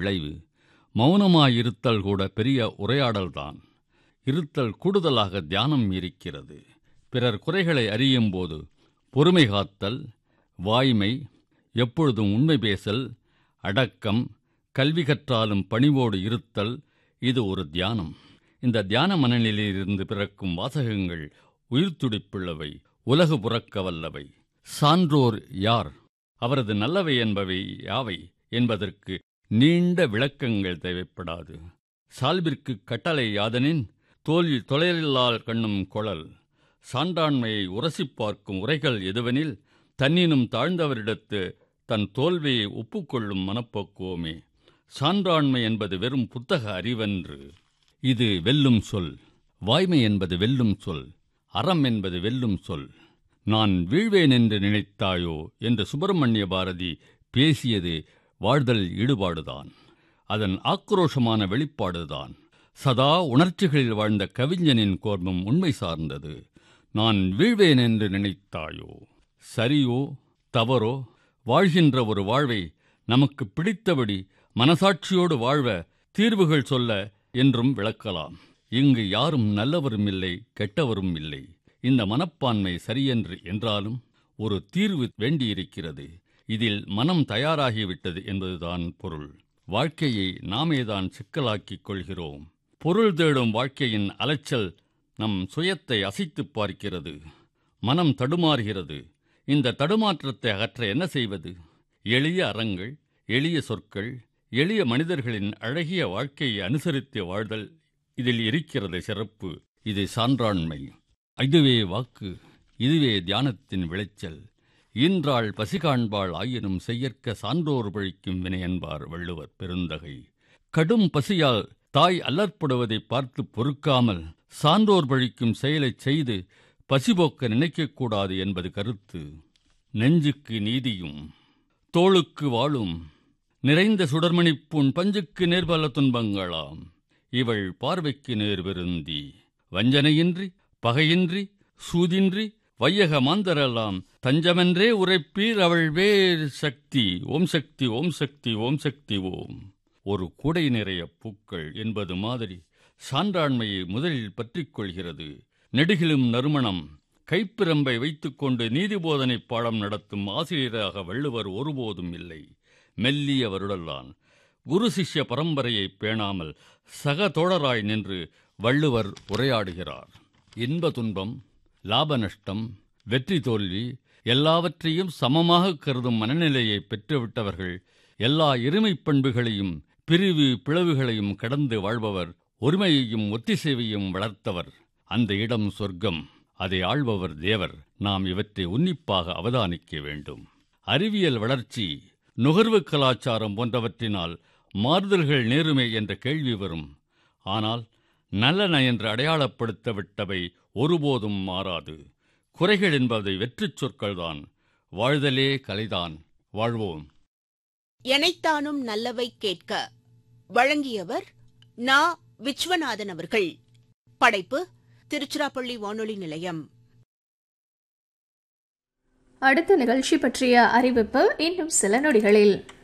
விளைவு மௌனமாயிருத்தல் கூட பெரிய உரையாடல்தான் இருத்தல் கூடுதலாக தியானம் இருக்கிறது பிறர் குறைகளை அறியும் போது பொறுமை காத்தல் வாய்மை எப்பொழுதும் உண்மை பேசல் அடக்கம் கல்வி கற்றாலும் பணிவோடு இருத்தல் இது ஒரு தியானம் இந்த தியான மனநிலையிலிருந்து பிறக்கும் வாசகங்கள் உயிர்த்துடிப்புள்ளவை உலகு புறக்க வல்லவை சான்றோர் யார் அவரது நல்லவை என்பவை யாவை என்பதற்கு நீண்ட விளக்கங்கள் தேவைப்படாது சால்பிற்கு கட்டளை யாதனின் தோல் தொலையில்லால் கண்ணும் கொழல் சான்றாண்மையை உரசிப் பார்க்கும் உரைகள் எதுவெனில் தன்னினும் தாழ்ந்தவரிடத்து தன் தோல்வியை ஒப்புக்கொள்ளும் மனப்போக்குவமே சான்றாண்மை என்பது வெறும் புத்தக அறிவன்று இது வெல்லும் சொல் வாய்மை என்பது வெல்லும் சொல் அறம் என்பது வெல்லும் சொல் நான் வீழ்வேன் என்று நினைத்தாயோ என்று சுப்பிரமணிய பாரதி பேசியது வாழ்தல் ஈடுபாடுதான் அதன் ஆக்ரோஷமான வெளிப்பாடுதான் சதா உணர்ச்சிகளில் வாழ்ந்த கவிஞனின் கோர்மம் உண்மை சார்ந்தது நான் வீழ்வேன் என்று நினைத்தாயோ சரியோ தவறோ வாழ்கின்ற ஒரு வாழ்வை நமக்கு பிடித்தபடி மனசாட்சியோடு வாழ்வ தீர்வுகள் சொல்ல என்றும் விளக்கலாம் இங்கு யாரும் நல்லவரும் இல்லை கெட்டவரும் இல்லை இந்த மனப்பான்மை சரியென்று என்றாலும் ஒரு தீர்வு வேண்டியிருக்கிறது இதில் மனம் தயாராகிவிட்டது என்பதுதான் பொருள் வாழ்க்கையை நாமேதான் சிக்கலாக்கிக் கொள்கிறோம் பொருள் தேடும் வாழ்க்கையின் அலைச்சல் நம் சுயத்தை அசைத்துப் பார்க்கிறது மனம் தடுமாறுகிறது இந்த தடுமாற்றத்தை அகற்ற என்ன செய்வது எளிய அறங்கள் எளிய சொற்கள் எளிய மனிதர்களின் அழகிய வாழ்க்கையை அனுசரித்து வாழ்தல் இதில் இருக்கிறது சிறப்பு இது சான்றாண்மை இதுவே வாக்கு இதுவே தியானத்தின் விளைச்சல் ஈன்றாள் பசி காண்பாள் ஆயினும் செய்யற்க சான்றோர் பழிக்கும் வினை என்பார் வள்ளுவர் பெருந்தகை கடும் பசியால் தாய் அல்லற்படுவதை பார்த்து பொறுக்காமல் சான்றோர் பழிக்கும் செயலைச் செய்து பசிபோக்க நினைக்கக்கூடாது என்பது கருத்து நெஞ்சுக்கு நீதியும் தோளுக்கு வாழும் நிறைந்த சுடர்மணிப்புண் பஞ்சுக்கு நேர்பல துன்பங்களாம் இவள் பார்வைக்கு நேர் விருந்தி வஞ்சனையின்றி பகையின்றி சூதின்றி வையக மாந்தரெல்லாம் தஞ்சமென்றே உரைப்பீர் அவள் வேர் சக்தி ஓம் சக்தி ஓம் சக்தி ஓம் சக்தி ஓம் ஒரு கூடை நிறைய பூக்கள் என்பது மாதிரி சான்றாண்மையை முதலில் பற்றிக் கொள்கிறது நெடுகிலும் நறுமணம் கைப்பிரம்பை வைத்துக்கொண்டு நீதிபோதனை பாடம் நடத்தும் ஆசிரியராக வள்ளுவர் ஒருபோதும் இல்லை மெல்லியவருடல்லான் குரு சிஷ்ய பரம்பரையை பேணாமல் சக தோழராய் நின்று வள்ளுவர் உரையாடுகிறார் இன்ப துன்பம் லாப நஷ்டம் வெற்றி தோல்வி எல்லாவற்றையும் சமமாக கருதும் மனநிலையை பெற்றுவிட்டவர்கள் எல்லா இருமைப் பண்புகளையும் பிரிவு பிளவுகளையும் கடந்து வாழ்பவர் ஒருமையையும் ஒத்திசைவையும் வளர்த்தவர் அந்த இடம் சொர்க்கம் அதை ஆள்பவர் தேவர் நாம் இவற்றை உன்னிப்பாக அவதானிக்க வேண்டும் அறிவியல் வளர்ச்சி நுகர்வு கலாச்சாரம் போன்றவற்றினால் மாறுதல்கள் நேருமே என்ற கேள்வி வரும் ஆனால் நல்லன என்று அடையாளப்படுத்த விட்டவை ஒருபோதும் மாறாது குறைகள் என்பதை வெற்றிச் சொற்கள்தான் வாழ்தலே கலைதான் வாழ்வோம் எனைத்தானும் நல்லவை கேட்க வழங்கியவர் நா விஸ்வநாதன் அவர்கள் படைப்பு திருச்சிராப்பள்ளி வானொலி நிலையம் அடுத்த நிகழ்ச்சி பற்றிய அறிவிப்பு இன்னும் சில நொடிகளில்